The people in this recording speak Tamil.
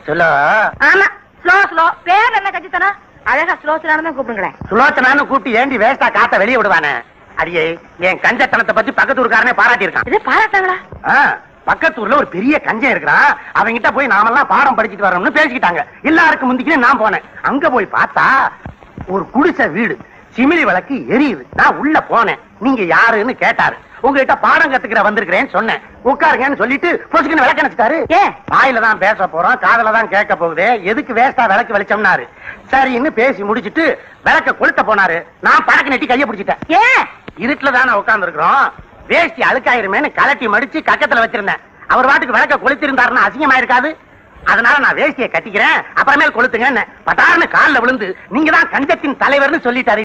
சொல்லோ ஆமா ஸ்லோ ஸ்லோ பேர் என்ன கட்சித்தனா அழகா ஸ்லோ ஸ்லோன்னு கூப்பிடுங்களேன் சுலோச்சனான்னு கூட்டி ஏண்டி வேஸ்டா காத்த வெளியே விடுவானே அடியே என் கஞ்சத்தனத்தை பத்தி பக்கத்து ஊருக்காரனே பாராட்டி இருக்கான் இது பாராட்டாங்களா ஆ, பக்கத்து ஊர்ல ஒரு பெரிய கஞ்சன் இருக்கிறான் அவங்கிட்ட போய் நாமெல்லாம் பாடம் படிச்சுட்டு வரோம்னு பேசிக்கிட்டாங்க எல்லாருக்கும் முந்திக்கினே நான் போனேன் அங்க போய் பார்த்தா ஒரு குடிசை வீடு சிமிலி விளக்கு எரியுது நான் உள்ள போனேன் நீங்க யாருன்னு கேட்டாரு உங்ககிட்ட பாடம் கத்துக்கிற வந்திருக்கிறேன்னு சொன்னேன் உட்காருங்கன்னு சொல்லிட்டு பொசுக்குன்னு விளக்க நினைச்சிட்டாரு ஏன்? வாயில தான் பேச போறோம் காதுல தான் கேட்க போகுது எதுக்கு வேஸ்டா விளக்கு வெளிச்சம்னாரு சரின்னு பேசி முடிச்சிட்டு விளக்க கொளுத்த போனாரு நான் படக்கு நெட்டி கைய பிடிச்சிட்டேன் ஏன் இருட்டுல தானே உட்கார்ந்து இருக்கிறோம் வேஷ்டி அழுக்காயிருமேனு கலட்டி மடிச்சு கக்கத்துல வச்சிருந்தேன் அவர் வாட்டுக்கு விளக்க கொளுத்திருந்தாருன்னா அசிங்கமா இருக்காது அதனால நான் வேஷ்டியை கட்டிக்கிறேன் அப்புறமேல் கொளுத்துங்க பட்டாருன்னு கால்ல விழுந்து நீங்க தான் கஞ்சத்தின் தலைவர்னு சொல்லிட்டாரு